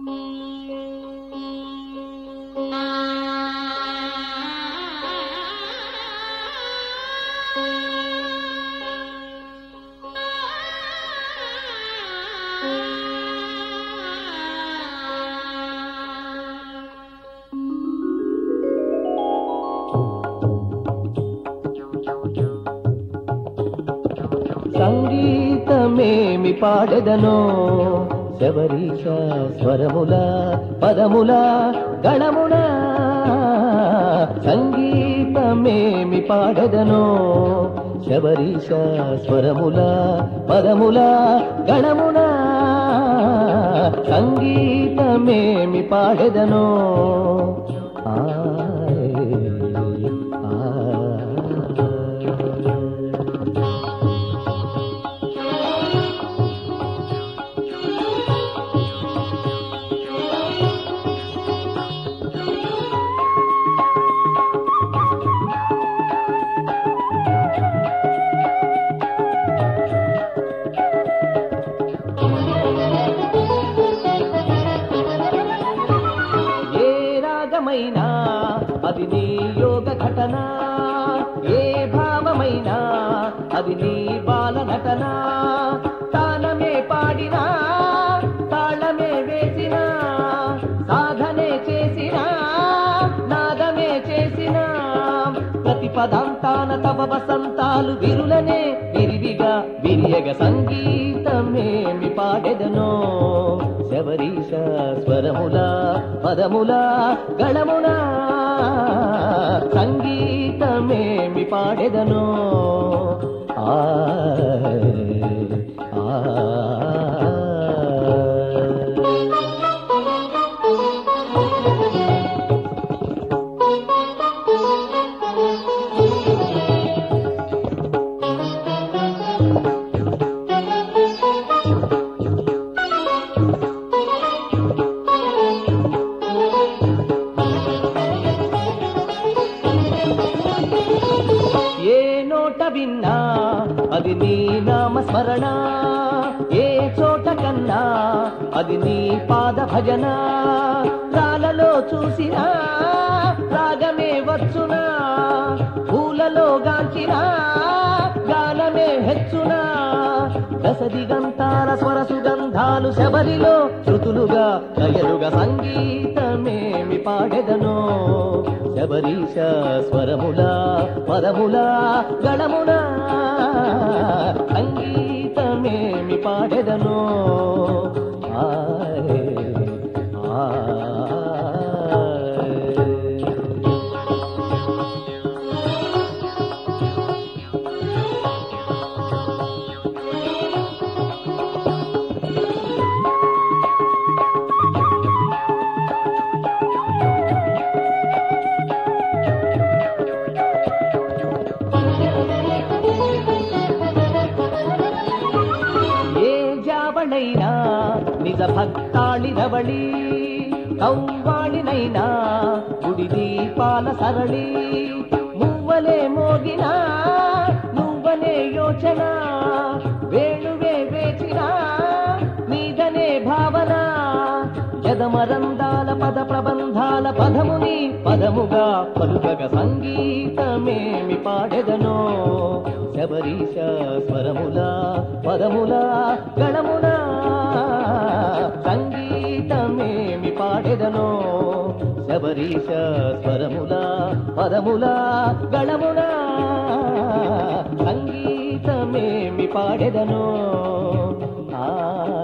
సంగీతమేమి పాడెదనో శబరీష స్వరముల పదముల గణమున సంగీతమేమి పాడెదనో శబరీష స్వరముల పదముల గణమున సంగీతమేమి పాడెదనో ఆయ్, ఆయ్. ఏ రాగమైనా అది నీ యోగ ఘటన ఏ భావమైనా అది నీ బాల నటన తానమే పాడినా తాళమే వేసినా సాధనే చేసినా నాదమే చేసినా ప్రతి పదాంతాన తవ వసంతాలు విరులనే విరివిగా విరియగ సంగీతమేమి పాడెదనో శబరీష స్వరముల పదముల గణమున సంగీతమేమి పాడెదనో ఆయ్, ఆయ్. ఏ నోట విన్నా అది నీ నామస్మరణ ఏ చోట కన్నా అది నీ పాద భజన రాలలో చూసినా రాగమే వచ్చునా పూలలో గాంచినా గానమే హెచ్చునా దశదిగంతాల స్వర సుగంధాలు శబరిలో శృతులుగా లయలుగా సంగీతమేమి పాడెదనో శబరీష స్వరముల పదముల గణమున సంగీతమేమి పాడెదనో ఆయ్, ఆయ్. ఏ జావళైనా నిజ భక్తాళినవళి కౌవాళినైనా గుడి దీపాల సరళి నువ్వలే మోగినా నువ్వనే యోచన వేణువే వేచినా నీదనే భావన యదమరందాల పద ప్రబంధాల పదముని పదముగా పలుకగ సంగీతమేమి పాడెదనో శబరీష స్వరముల పదముల గణమున సంగీతమేమి పాడెదనో శబరీష స్వరముల పదముల గణమున సంగీతమేమి పాడెదనో ఆ